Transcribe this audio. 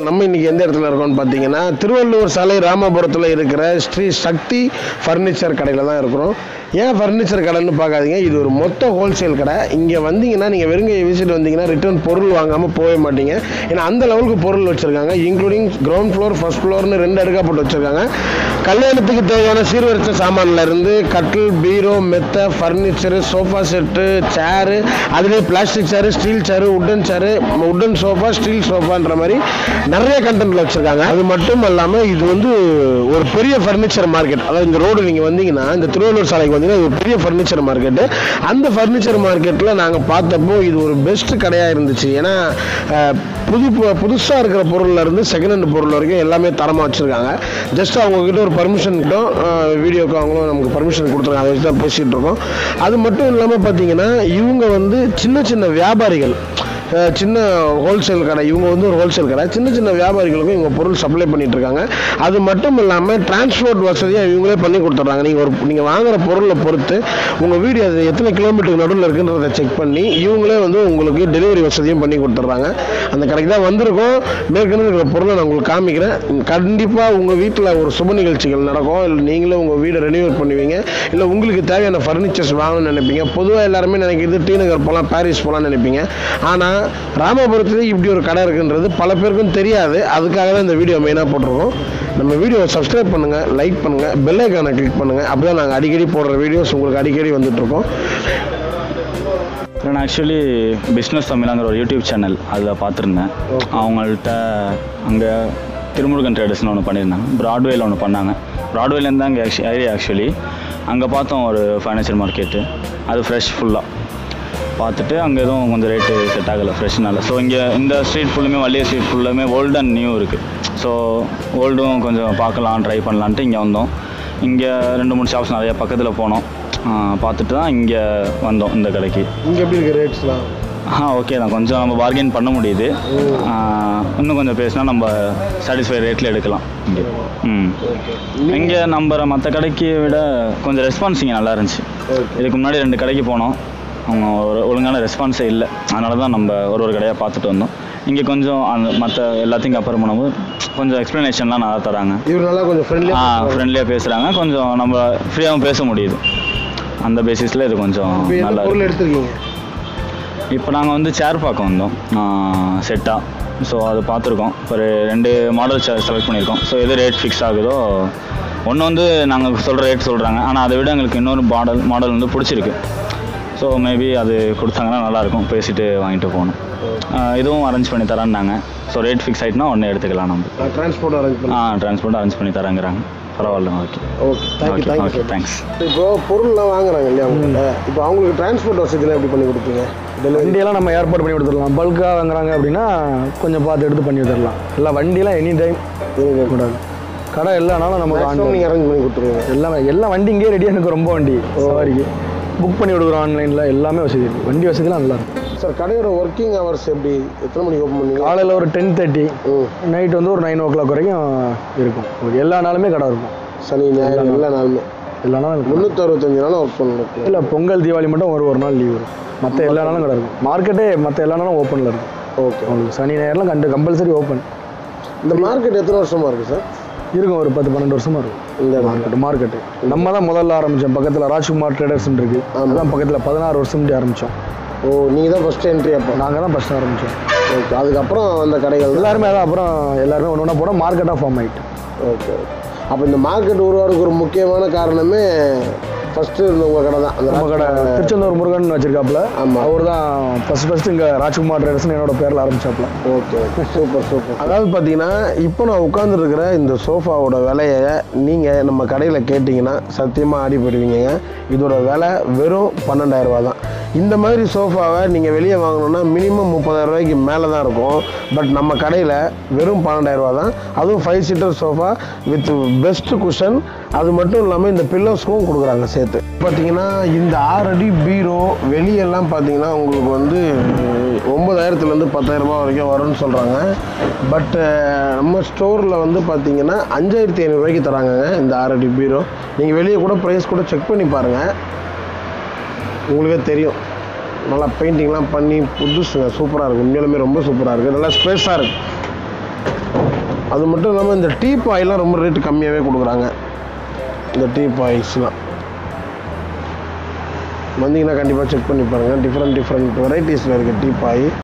நம்ம இன்னைக்கு எந்த இடத்துல இருக்கோம்னு பார்த்தீங்கன்னா திருவள்ளூர் சாலை ராமபுரத்தில் இருக்கிற ஸ்ரீ சக்தி ஃபர்னிச்சர் கடையில் தான் இருக்கிறோம் ஏன் ஃபர்னிச்சர் கடைன்னு பார்க்காதீங்க இது ஒரு மொத்த ஹோல்சேல் கடை இங்கே வந்தீங்கன்னா நீங்கள் வெறுங்க விசிட் வந்தீங்கன்னா ரிட்டர்ன் பொருள் வாங்காமல் போகவே மாட்டீங்க ஏன்னா அந்த லெவலுக்கு பொருள் வச்சுருக்காங்க இன்க்ளூடிங் கிரவுண்ட் ஃப்ளோர் ஃபர்ஸ்ட் ஃப்ளோர்னு ரெண்டு அடுக்கா போட்டு வச்சுருக்காங்க கல்யாணத்துக்கு தேவையான சீர்வரிச சாமான்ல இருந்து கட்டில் பீரோ மெத்தை ஃபர்னிச்சரு சோஃபா செட்டு சேரு அதுலேயே plastic chair steel chair wooden chair wooden sofa steel சோஃபான்ற மாதிரி நிறைய கண்டென்ட்ல வச்சுருக்காங்க அது மட்டும் இல்லாமல் இது வந்து ஒரு பெரிய ஃபர்னிச்சர் மார்க்கெட் அதாவது இந்த ரோடு நீங்கள் வந்தீங்கன்னா இந்த திருவள்ளூர் சாலைக்கு வந்தீங்கன்னா இது ஒரு பெரிய ஃபர்னிச்சர் மார்க்கெட்டு அந்த ஃபர்னிச்சர் மார்க்கெட்டில் நாங்கள் பார்த்தப்போ இது ஒரு பெஸ்ட் கடையாக இருந்துச்சு ஏன்னா அஹ், புது புதுசாக இருக்கிற பொருள்ல இருந்து செகண்ட் ஹேண்ட் பொருள் வரைக்கும் எல்லாமே தரமாக வச்சுருக்காங்க ஜஸ்ட் அவங்கக்கிட்ட ஒரு பர்மிஷன் கிட்டோம் வீடியோக்கு அவங்களும் நமக்கு பர்மிஷன் கொடுத்துருக்காங்க அதை வச்சு தான் பேசிகிட்டு இருக்கோம் அது மட்டும் இல்லாமல் பார்த்தீங்கன்னா இவங்க வந்து சின்ன சின்ன வியாபாரிகள் அஹ் சின்ன ஹோல்சேல் கடை இவங்க வந்து ஒரு ஹோல்சேல் கடை சின்ன சின்ன வியாபாரிகளுக்கும் இவங்க பொருள் சப்ளை பண்ணிட்டு இருக்காங்க அது மட்டும் இல்லாமல் டிரான்ஸ்போர்ட் வசதியாக இவங்களே பண்ணி கொடுத்துட்றாங்க நீங்கள் ஒரு நீங்கள் வாங்குற பொருளை பொறுத்து உங்கள் வீடு அது எத்தனை கிலோமீட்டருக்கு நடுவில் இருக்குன்றதை செக் பண்ணி இவங்களே வந்து உங்களுக்கு டெலிவரி வசதியும் பண்ணி கொடுத்துட்றாங்க அந்த கடைக்கு தான் வந்திருக்கோம் மேற்கொண்டு இருக்கிற பொருளை நான் உங்களுக்கு காமிக்கிறேன் கண்டிப்பாக உங்கள் வீட்டில் ஒரு சுப நிகழ்ச்சிகள் நடக்கும் இல்லை நீங்களே உங்கள் வீடை ரெனியூவல் பண்ணுவீங்க இல்லை உங்களுக்கு தேவையான ஃபர்னிச்சர்ஸ் வாங்கணும்னு நினைப்பீங்க பொதுவாக எல்லாருமே நினைக்கிறது டி நகர் போகலாம் பாரிஸ் போகலாம்னு நினைப்பீங்க ஆனால் ராமபுரத்தில் இப்படி ஒரு கடை இருக்குன்றது பல பேருக்கும் தெரியாது அதுக்காக தான் இந்த வீடியோ மெயினாக போட்டிருக்கோம் நம்ம வீடியோவை சப்ஸ்கிரைப் பண்ணுங்கள் லைக் பண்ணுங்கள் பெல் ஐக்கானை கிளிக் பண்ணுங்கள் அப்போ தான் நாங்கள் அடிக்கடி போடுற வீடியோஸ் உங்களுக்கு அடிக்கடி வந்துட்டுருக்கோம் நான் ஆக்சுவலி பிஸ்னஸ் தமிழாங்கிற ஒரு யூடியூப் சேனல் அதில் பார்த்துருந்தேன் அவங்கள்ட்ட அங்கே திருமுருகன் ட்ரேடர்ஸ்னு ஒன்று பண்ணியிருந்தாங்க ப்ராட்வேல ஒன்று பண்ணாங்க ப்ராட்வேலேருந்து அங்கே ஏரியா ஆக்சுவலி அங்கே பார்த்தோம் ஒரு ஃபர்னிச்சர் மார்க்கெட்டு அது ஃப்ரெஷ் ஃபுல்லாக பார்த்துட்டு அங்கே எதுவும் கொஞ்சம் ரேட்டு செட் ஆகலை ஃப்ரெஷ்னால ஸோ இங்கே இந்த ஸ்ட்ரீட் ஃபுல்லுமே வள்ளிய ஸ்ட்ரீட் ஃபுல்லுமே ஓல்டு அண்ட் நியூ இருக்குது ஸோ ஓல்டும் கொஞ்சம் பார்க்கலாம் ட்ரை பண்ணலான்ட்டு இங்கே வந்தோம் இங்கே ரெண்டு மூணு ஷாப்ஸ் நிறைய பக்கத்தில் போனோம் ஆ, பார்த்துட்டு தான் இங்கே வந்தோம் இந்த கடைக்கு இங்கே எப்படி இருக்குது ரேட்ஸ்லாம் ஆ ஓகே தான் கொஞ்சம் நம்ம பார்கெயின் பண்ண முடியுது ஆ, இன்னும் கொஞ்சம் பேசினா நம்ம சாட்டிஸ்ஃபை ரேட்டில் எடுக்கலாம் இங்கே ம் இங்கே நம்புற மற்ற கடைக்கு விட கொஞ்சம் ரெஸ்பான்ஸ் இங்கே நல்லா இருந்துச்சு இதுக்கு முன்னாடி ரெண்டு கடைக்கு போனோம் அவங்க ஒரு ஒழுங்கான ரெஸ்பான்ஸே இல்லை அதனால தான் நம்ம ஒரு ஒரு கடையாக பார்த்துட்டு வந்தோம் இங்கே கொஞ்சம் அந்த மற்ற எல்லாத்தையும் கம்பேர் பண்ணும்போது கொஞ்சம் எக்ஸ்ப்ளனேஷன்லாம் நல்லா தராங்க இவர் நல்லா கொஞ்சம் ஆ ஃப்ரெண்ட்லியாக ஃப்ரெண்ட்லியாக பேசுகிறாங்க கொஞ்சம் நம்ம ஃப்ரீயாகவும் பேச முடியுது அந்த பேசிஸில் இது கொஞ்சம் இப்போ என்ன நல்லா பொருள் இருக்கு எடுத்துருக்கீங்க இப்போ நாங்கள் வந்து சேர் பார்க்க வந்தோம் செட்டாக ஸோ அது பார்த்துருக்கோம் ஒரு ரெண்டு மாடல் சேர் செலக்ட் பண்ணியிருக்கோம் ஸோ எது ரேட் ஃபிக்ஸ் ஆகுதோ ஒன்று வந்து நாங்கள் சொல்கிற ரேட் சொல்கிறாங்க ஆனால் அதை விட எங்களுக்கு இன்னொரு மாடல் மாடல் வந்து பிடிச்சிருக்கு ஸோ மேபி அது கொடுத்தாங்கன்னா நல்லாயிருக்கும் பேசிட்டு வாங்கிட்டு போகணும் ஆஹ் இதுவும் அரேஞ்ச் பண்ணி தரேன்னாங்க ஸோ ரேட் ஃபிக்ஸ் ஆகிட்டுனா ஒன்று எடுத்துக்கலாம் நம்ம டிரான்ஸ்போர்ட் அரேஞ்ச் பண்ணி ஆ டிரான்ஸ்போர்ட் அரேஞ்ச் பண்ணி தரேங்கிறாங்க பரவாயில்ல okay okay thank you okay thank you okay thanks இப்போ பொருள்லாம் வாங்குறாங்க இல்லையா உங்கள்கிட்ட இப்போ அவங்களுக்கு டிரான்ஸ்போர்ட் வசதிலாம் எப்படி பண்ணி கொடுப்பீங்க டெலிவரி வண்டியெல்லாம் நம்ம ஏற்பாடு பண்ணி கொடுத்துடலாம் பல்காக வாங்குறாங்க அப்படின்னா கொஞ்சம் பார்த்து எடுத்து பண்ணி தரலாம் இல்லை வண்டியெல்லாம் எனி டைம் கூடாது கடை எல்லானாலும் நமக்கு மேக்ஸிமம் ஆன் நீங்கள் அரேஞ்ச் பண்ணி கொடுத்துருவீங்க எல்லாமே எல்லா வண்டி இங்கேயே ரெடியாக எனக்கு ரொம்ப வண்டி சவாரிக்கு புக் பண்ணி கொடுக்குறோம் ஆன்லைனில் எல்லாமே வசதி இருக்குது வண்டி வசதிலாம் நல்லா இருக்கும் சார் கடையோட ஒர்க்கிங் ஹவர்ஸ் எப்படி எத்தனை மணிக்கு ஓப்பன் பண்ணுவீங்க காலையில் ஒரு டென் தேர்ட்டி ம் நைட் வந்து ஒரு நைன் ஓ கிளாக் வரைக்கும் இருக்கும் உங்களுக்கு எல்லா நாளுமே கடை இருக்கும் சனி ஞாயிறு எல்லா நாளுமே எல்லா நாளும் இருக்கும் முந்நூற்றி அறுபத்தஞ்சு நாளும் ஒர்க் பண்ணணும் இல்லை பொங்கல் தீபாவளி மட்டும் ஒரு ஒரு நாள் லீவ் இருக்கும் மற்ற எல்லா நாளும் கடை இருக்கும் மார்க்கெட்டே மற்ற எல்லா நாளும் ஓப்பனில் இருக்கும் ஓகே உங்களுக்கு சனி ஞாயிறுலாம் கண்டு கம்பல்சரி ஓப்பன் இந்த மார்க்கெட் எத்தனை வருஷமா இருக்கு சார் இருக்கும் ஒரு பத்து பன்னெண்டு வருஷமா இருக்கும் இந்த மார்க்கெட் மார்க்கெட்டு நம்ம தான் முதல்ல ஆரம்பித்தோம் பக்கத்தில் ராஜ்குமார் ட்ரேடர்ஸ் இருக்கு அதான் பக்கத்தில் பதினாறு வருஷம் முன்னாடி ஆரம்பித்தோம் ஓ நீங்கள் தான் ஃபஸ்ட் என்ட்ரி அப்போ நாங்கள் தான் ஃபஸ்ட்டு ஆரம்பித்தோம் ஓகே அதுக்கப்புறம் அந்த கடைகள் தான் எல்லாருமே அதான் அப்புறம் எல்லாருமே ஒன்று ஒன்றா போனால் மார்க்கெட்டாக ஃபார்ம் ஆகிட்டு ஓகே ஓகே அப்போ இந்த மார்க்கெட் உருவாருக்கு ஒரு முக்கியமான காரணமே ஃபஸ்ட்டு இருந்த உங்கள் கடை தான் அந்த நம்ம கடை திருச்செந்தூர் முருகன் வச்சிருக்காப்புல ஆமா. அவர் தான் ஃபஸ்ட் ஃபஸ்ட்டு இங்கே ராஜ்குமார் ட்ரேடர்ஸ்னு என்னோட பேரில் ஆரம்பிச்சாப்புல ஓகே ஓகே சூப்பர் சூப்பர் அதாவது பார்த்தீங்கன்னா இப்போ நான் உட்காந்துருக்கிற இந்த சோஃபாவோட விலையை நீங்கள் நம்ம கடையில் கேட்டிங்கன்னா சத்தியமாக ஆடி போயிடுவீங்க இதோட விலை வெறும் பன்னெண்டாயிரம் ரூபா தான் இந்த மாதிரி சோஃபாவை நீங்கள் வெளியே வாங்கணுன்னா மினிமம் முப்பதாயிரம் ரூபாய்க்கு மேலே தான் இருக்கும் பட் நம்ம கடையில் வெறும் பன்னெண்டாயிரம் ரூபா தான் அதுவும் five seater sofa with best cushion அது மட்டும் இல்லாமல் இந்த பில்லோஸ்க்கும் கொடுக்குறாங்க சேர்த்து பார்த்தீங்கன்னா இந்த ஆறு அடி பீரோ வெளியெல்லாம் பார்த்தீங்கன்னா உங்களுக்கு வந்து ஒம்பதாயிரத்துலேருந்து பத்தாயிரம் ரூபாய் வரைக்கும் வரும்னு சொல்கிறாங்க பட் நம்ம ஸ்டோரில் வந்து பார்த்தீங்கன்னா அஞ்சாயிரத்தி ஐநூறுரூவாய்க்கு தராங்கங்க இந்த ஆறு அடி பீரோ நீங்கள் வெளியே கூட ப்ரைஸ் கூட செக் பண்ணி பாருங்கள் உங்களுக்கே தெரியும் நல்லா பெயிண்டிங்லாம் பண்ணி புதுசுங்க சூப்பராக இருக்குது உண்மையிலுமே ரொம்ப சூப்பராக இருக்குது நல்லா ஸ்பேஸாக இருக்குது அது மட்டும் இல்லாமல் இந்த டீ பாயெலாம் ரொம்ப ரேட்டு கம்மியாகவே கொடுக்குறாங்க இந்த டீ பாய்ஸ்லாம் வந்தீங்கன்னா கண்டிப்பாக செக் பண்ணி பாருங்கள் டிஃப்ரெண்ட் டிஃப்ரெண்ட் வெரைட்டிஸில் இருக்குது டீ பாய்